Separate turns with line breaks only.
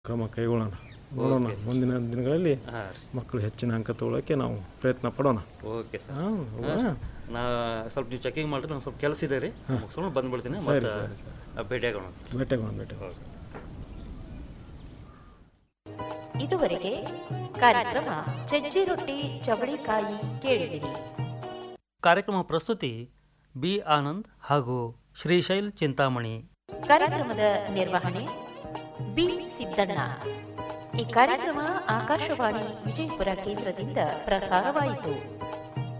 ಕ್ರಮ ಕೈಗೊಳ್ಳೋಣ ನೋಡೋಣ
okay sir.
ಮುಂದಿನ ದಿನಗಳಲ್ಲಿ
ಹಾಂ ರೀ
ಮಕ್ಕಳು ಹೆಚ್ಚಿನ ಅಂಕ ತಗೊಳ್ಳೋಕ್ಕೆ ನಾವು ಪ್ರಯತ್ನ ಪಡೋಣ
ಓಕೆ ಸರ್
ಹಾಂ ಹೋಗೋಣ
ನಾ ಸ್ವಲ್ಪ ನೀವು ಚೆಕಿಂಗ್ ಮಾಡಿರಿ ನಂಗೆ ಸ್ವಲ್ಪ ಕೆಲಸ ಇದೆ ರೀ ಮುಗಿಸ್ಕೊಂಡು ಬಂದ್ಬಿಡ್ತೀನಿ
ಸರಿ,
ಮತ್ತೆ
ಸರಿ, ಸರಿ.
ಭೇಟಿಯಾಗೋಣ ಸರ್
ಭೇಟಿಯಾಗೋಣ ಭೇಟಿ
ಇದುವರೆಗೆ ಕಾರ್ಯಕ್ರಮ ಸಜ್ಜಿ ರೊಟ್ಟಿ ಚವಳಿಕಾಯಿ ಕೇಳಿದಿರಿ
ಕಾರ್ಯಕ್ರಮ ಪ್ರಸ್ತುತಿ ಬಿ ಆನಂದ್ ಹಾಗೂ ಶ್ರೀಶೈಲ್ ಚಿಂತಾಮಣಿ
ಕಾರ್ಯಕ್ರಮದ ನಿರ್ವಹಣೆ ಬಿ ಸಿದ್ದಣ್ಣ ಈ ಕಾರ್ಯಕ್ರಮ ಆಕಾಶವಾಣಿ ವಿಜಯಪುರ ಕೇಂದ್ರದಿಂದ ಪ್ರಸಾರವಾಯಿತು